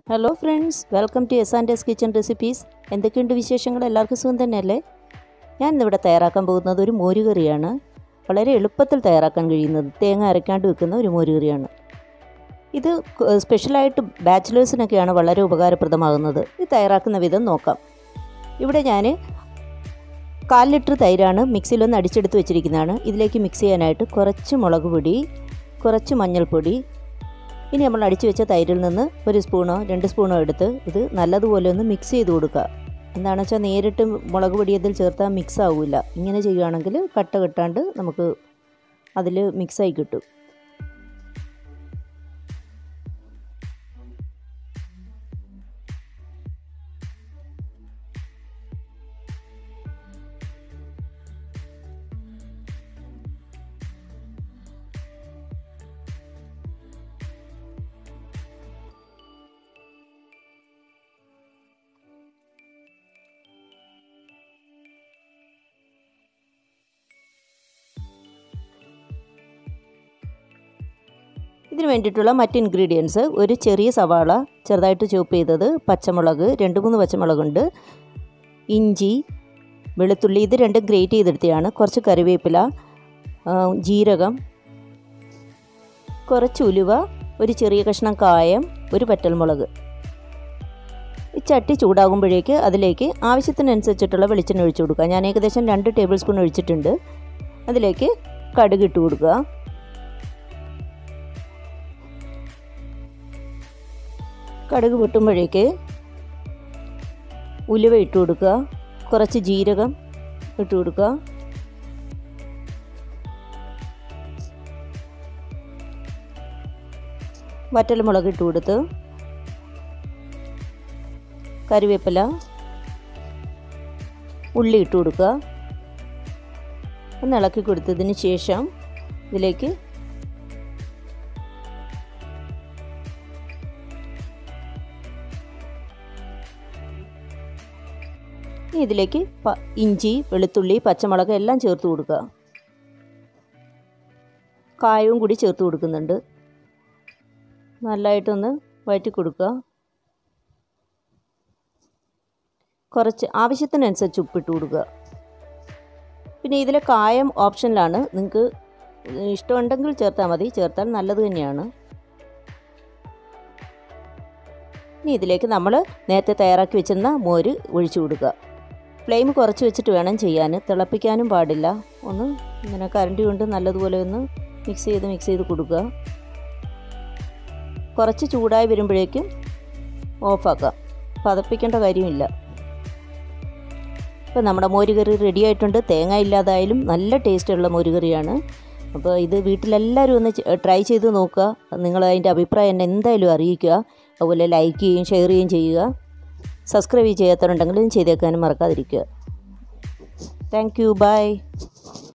hello friends welcome to S and S kitchen recipes എന്തൊക്കെയുണ്ട് വിശേഷങ്ങൾ എല്ലാവർക്കും സുഖം തന്നെയല്ലേ ഞാൻ ഇന്നിവിടെ തയ്യാറാക്കാൻ പോകുന്നത് ഒരു മോരുകറിയാണ് വളരെ എളുപ്പത്തിൽ തയ്യാറാക്കാൻ കഴിയുന്നത് തേങ്ങ അരയ്ക്കാണ്ട് വെക്കുന്ന ഒരു മോരുകറിയാണ് ഇത് ക- സ്പെഷ്യലായിട്ട് ബാച്ചിലേഴ്സിനൊക്കെയാണ് വളരെ ഉപകാരപ്രദമാകുന്നത് ഇത് തയ്യാറാക്കുന്ന വിധം നോക്കാം ഇവിടെ ഞാൻ കാൽ ലിറ്റർ തൈരാണ് മിക്സിയിലൊന്ന് അടിച്ചെടുത്ത് വെച്ചിരിക്കുന്നതാണ് ഇതിലേക്ക് മിക്സ് ചെയ്യാനായിട്ട് കുറച്ച് മുളക് പൊടി കുറച്ച് മഞ്ഞൾപ്പൊടി ഇനി നമ്മൾ അടിച്ചു വെച്ച തൈരിൽ നിന്ന് ഒരു സ്പൂണോ രണ്ട് സ്പൂണോ എടുത്ത് ഇത് നല്ലതുപോലെ ഒന്ന് മിക്സ് ചെയ്ത് കൊടുക്കുക എന്താണെന്ന് വെച്ചാൽ നേരിട്ട് മുളക് പൊടി അതിൽ ചേർത്താൽ മിക്സ് ആവില്ല ഇങ്ങനെ ചെയ്യുകയാണെങ്കിൽ കട്ട കെട്ടാണ്ട് നമുക്ക് അതിൽ മിക്സായി കിട്ടും ഇതിന് വേണ്ടിയിട്ടുള്ള മറ്റ് ഇൻഗ്രീഡിയൻസ് ഒരു ചെറിയ സവാള ചെറുതായിട്ട് ചോപ്പ് ചെയ്തത് പച്ചമുളക് രണ്ട് മൂന്ന് പച്ചമുളകുണ്ട് ഇഞ്ചി വെളുത്തുള്ളി ഇത് രണ്ടും ഗ്രേറ്റ് ചെയ്തെടുത്തതാണ് കുറച്ച് കറിവേപ്പില ആ, ജീരകം കുറച്ച് ഉലുവ ഒരു ചെറിയ കഷ്ണം കായം ഒരു പറ്റൽമുളക് ഈ ചട്ടി ചൂടാകുമ്പോഴേക്ക് അതിലേക്ക് ആവശ്യത്തിനനുസരിച്ചിട്ടുള്ള വെളിച്ചെണ്ണ ഒഴിച്ചു കൊടുക്കുക ഞാൻ ഏകദേശം രണ്ട് ടേബിൾ സ്പൂൺ ഒഴിച്ചിട്ടുണ്ട് അതിലേക്ക് കടുക് ഇട്ട് കൊടുക്കുക കടുക് പൊട്ടുമ്പോഴേക്ക് ഉലുവ ഇട്ട് കൊടുക്കുക കുറച്ച് ജീരകം ഇട്ട് കൊടുക്കുക വറ്റൽമുളക് ഇട്ട് കൊടുത്ത് കറിവേപ്പില ഉള്ളി ഇട്ട് കൊടുക്കുക ഒന്ന് ഇളക്കി കൊടുത്തതിന് ശേഷം ഇതിലേക്ക് ഇനി ഇതിലേക്ക് പ- ഇഞ്ചി വെളുത്തുള്ളി പച്ചമുളക് എല്ലാം ചേർത്ത് കൊടുക്കുക കായവും കൂടി ചേർത്ത് കൊടുക്കുന്നുണ്ട് നല്ലതായിട്ടൊന്ന് വഴറ്റി കൊടുക്കുക കുറച്ച് ആവശ്യത്തിനനുസരിച്ച് ഉപ്പിട്ട് കൊടുക്കുക പിന്നെ ഇതിലെ കായം ഓപ്ഷനിലാണ് നിങ്ങൾക്ക് ഇഷ്ടമുണ്ടെങ്കിൽ ചേർത്താൽ മതി ചേർത്താൽ നല്ലത് തന്നെയാണ് ഇനി ഇതിലേക്ക് നമ്മൾ നേരത്തെ തയ്യാറാക്കി വെച്ചിരുന്ന മോര് ഒഴിച്ചു കൊടുക്കുക ഫ്ലെയിം കുറച്ച് വെച്ചിട്ട് വേണം ചെയ്യാൻ തിളപ്പിക്കാനും പാടില്ല ഒന്ന് ഇങ്ങനെ കരണ്ടി കൊണ്ട് നല്ലതുപോലെ ഒന്ന് മിക്സ് ചെയ്ത് മിക്സ് ചെയ്ത് കൊടുക്കുക കുറച്ച് ചൂടായി വരുമ്പോഴേക്കും ഓഫാക്കാം പതപ്പിക്കേണ്ട കാര്യമില്ല ഇപ്പോൾ നമ്മുടെ മോരുകറി റെഡി ആയിട്ടുണ്ട് തേങ്ങ ഇല്ലാതായാലും നല്ല ടേസ്റ്റുള്ള മോരുകറിയാണ് അപ്പോൾ ഇത് വീട്ടിലെല്ലാവരും ഒന്ന് ട്രൈ ചെയ്ത് നോക്കുക നിങ്ങൾ അതിൻ്റെ അഭിപ്രായം എന്നെ എന്തായാലും അറിയിക്കുക അതുപോലെ ലൈക്ക് ചെയ്യുകയും ഷെയർ ചെയ്യുകയും ചെയ്യുക സബ്സ്ക്രൈബ് ചെയ്യാത്തവരുണ്ടെങ്കിലും ചെയ്തേക്കാനും മറക്കാതിരിക്കുക താങ്ക് യു ബൈ